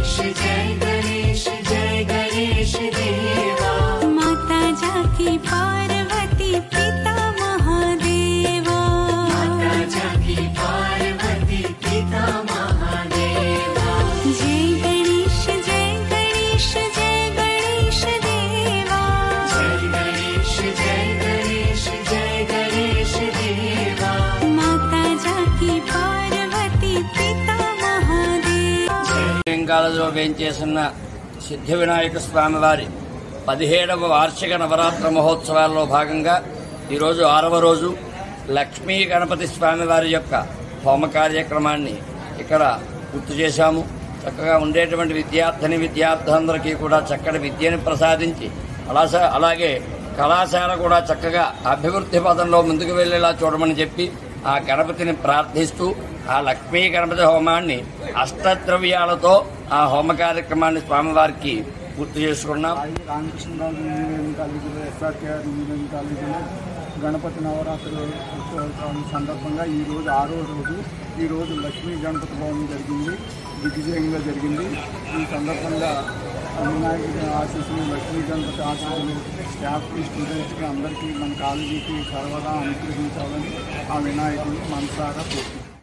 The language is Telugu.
गणेश जय गणेश जय गणेश देवा माता जाकी पार्वती पिता महादेवा माता जाकी पार्वती पिता महादेवा जय गणेश जय गणेश जय गणेश देवा जय गणेश जय गणेश जय गणेश देवा माता जाकी पार्वती पिता महादेवा లింగాలలో వేంచేసిన సిద్ధి వినాయక స్వామి వారి పదిహేడవ వార్షిక నవరాత్ర మహోత్సవాల్లో భాగంగా ఈరోజు ఆరవ రోజు లక్ష్మీ గణపతి స్వామి వారి యొక్క హోమ కార్యక్రమాన్ని ఇక్కడ గుర్తు చేశాము చక్కగా ఉండేటువంటి విద్యార్థిని విద్యార్థులందరికీ కూడా చక్కటి విద్యను ప్రసాదించి అలాస అలాగే కళాశాల కూడా చక్కగా అభివృద్ధి పదంలో ముందుకు వెళ్ళేలా చూడమని చెప్పి ఆ గణపతిని ప్రార్థిస్తూ ఆ లక్ష్మీ గణపతి హోమాన్ని అష్టద్రవ్యాలతో ఆ హోమ కార్యక్రమాన్ని స్వామివారికి గుర్తు చేసుకున్నాం సాయి రామకృష్ణరాజు ఇంజనీరింగ్ కాలేజీలో ఎస్ఆర్కేఆర్ ఇంజనీరింగ్ కాలేజీలో గణపతి నవరాత్రుల ఉత్సవాల సందర్భంగా ఈ రోజు ఆరో రోజు ఈ రోజు లక్ష్మీ గణపతి భవనం జరిగింది దిగ్విజయంగా జరిగింది ఈ సందర్భంగా వినాయకుడి ఆశీస్సులు లక్ష్మీ గణపతి ఆశీస్సులు స్టాఫ్కి స్టూడెంట్స్కి అందరికీ మన కాలేజీకి సర్వదా అనుగ్రహించాలని ఆ వినాయకుడిని మనసారా కోరుకుంటున్నాను